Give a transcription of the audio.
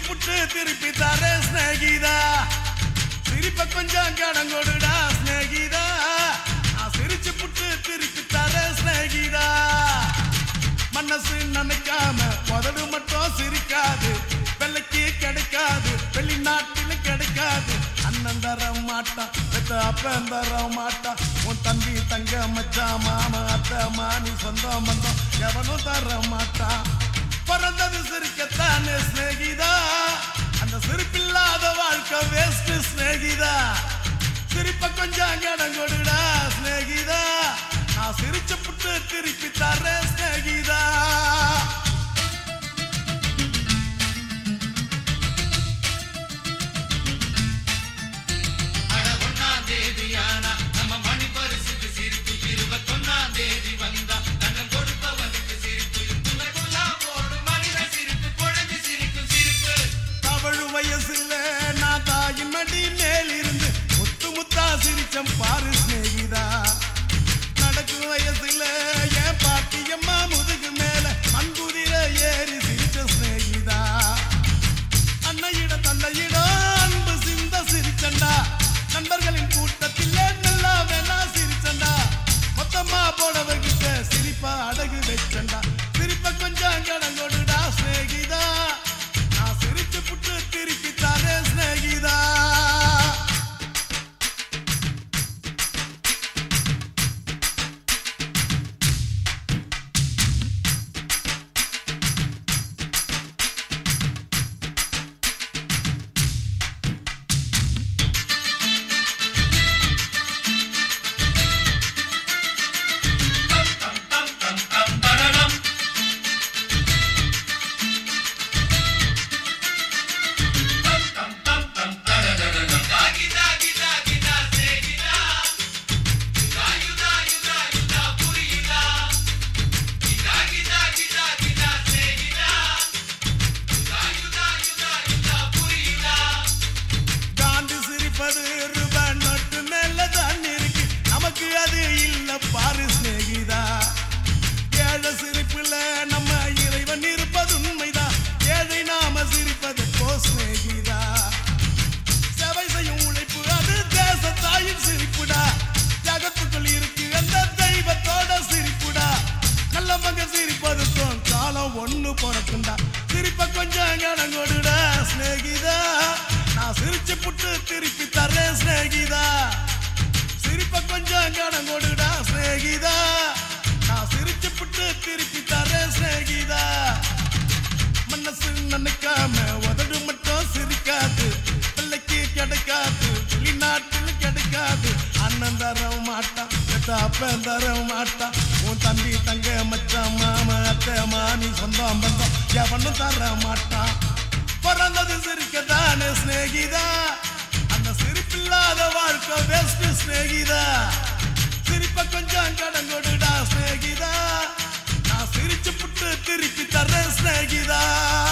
புட்டு திருப்பி தர ஸ்நேகிதா சிரிப்ப கொஞ்சம் கடன் கொடுடா ஸ்நேகிதா நான் சிரிச்சு புட்டு திருப்பி தர ஸ்நேகிதா மனசு நினைக்காம உதடு மட்டும் சிரிக்காது வெள்ளைக்கு கிடைக்காது வெளிநாட்டிலும் கிடைக்காது அண்ணன் தர மாட்டான் பெத்த அப்பன் தர மாட்டான் உன் தம்பி தங்க மச்சான் மாமா அத்தை மானி சொந்தம் பந்தம் எவனும் தர மாட்டான் பிறந்தது சிரிக்கத்தானே சிநேகிதா அந்த சிரிப்பில்லாத வாழ்க்கை வேஸ்ட் சிநேகிதா சிரிப்ப கொஞ்சம் கடன் கொடுடா சிநேகிதா நான் சிரிச்ச புட்டு திருப்பி தரேன் சிநேகிதா அட ஒண்ணாம் தேதியானா நம்ம மணி பரிசுக்கு சிரிப்பு இருபத்தொன்னாம் தேதி வந்தா தங்கம் கொடுப்பவனுக்கு சிரிப்பு துணைக்குள்ளா போடும் மனித சிரிப்பு குழந்தை சிரிக்கும் சிரிப்பு தவழு வயசுல நான் தாயின் மடி மேலிருந்து முத்து முத்தா சிரிச்சம் பாரு சிநேகிதா நடக்கும் வயசுல என் பாட்டியம்மா முதுகு மேல மண்குதிர ஏறி சிரிச்ச சிநேகிதா அன்னையிடம் தந்தையிடம் அன்பு சிந்த சிரிச்சண்டா நண்பர்களின் கூட்டத்தில் நல்லா வேணா சிரிச்சண்டா மொத்தமா போடவர்கிட்ட சிரிப்பா அடகு வச்சண்டா சிரிப்ப கொஞ்சம் கடன் கொடுடா சிநேகிதா நான் சிரிச்சு புட்டு திருப்பி தரேன் சிநேகிதா தாகிதா கிதா கிதா சேகிதா இதா யுதா யுதா யுதா புரியுதா இதா கிதா கிதா கிதா சேகிதா இதா யுதா யுதா யுதா புரியுதா காந்தி சிரிப்பது ரூபாய் நோட்டு மேல தான் இருக்கு நமக்கு அது இல்ல பாரு சிநேகிதா ஏழை சிரிப்புல நம்ம இறைவன் இருப்பது உண்மைதான் ஏழை நாம சிரிப்பது போ சிநேகிதா சேவை செய்யும் உழைப்பு அது தேச தாயின் சிரிப்புடா ஜகத்துக்குள் இருக்கு அந்த தெய்வத்தோட சிரிப்புடா நல்ல மகன் சிரிப்பதுக்கும் காலம் ஒண்ணு பிறக்குண்டா சிரிப்ப கொஞ்சம் கடன் கொடுடா சிநேகிதா நான் சிரிச்சு புட்டு திருப்பி தரேன் சிநேகிதா சிரிப்ப கொஞ்சம் கடன் கொடுடா சிநேகிதா நான் சிரிச்சு புட்டு திருப்பி தரேன் சிநேகிதா மனசு நினைக்காம உதடு மட்டும் சிரிக்காது பிள்ளைக்கு கிடைக்காது வெளிநாட்டில் கிடைக்காது அண்ணன் தர மாட்டான் பெத்த அப்பன் தர மாட்டான் உன் தம்பி தங்க மச்சான் மாமா அத்தை மாமி சொந்தம் பந்தம் எவனும் தர மாட்டான் பிறந்தது சிரிக்கத்தானே சிநேகிதா அந்த சிரிப்பில்லாத வாழ்க்கை வேஸ்ட் சிநேகிதா சிரிப்ப கொஞ்சம் கடன் கொடுடா சிநேகிதா நான் சிரிச்சு புட்டு திருப்பி தரேன் சிநேகிதா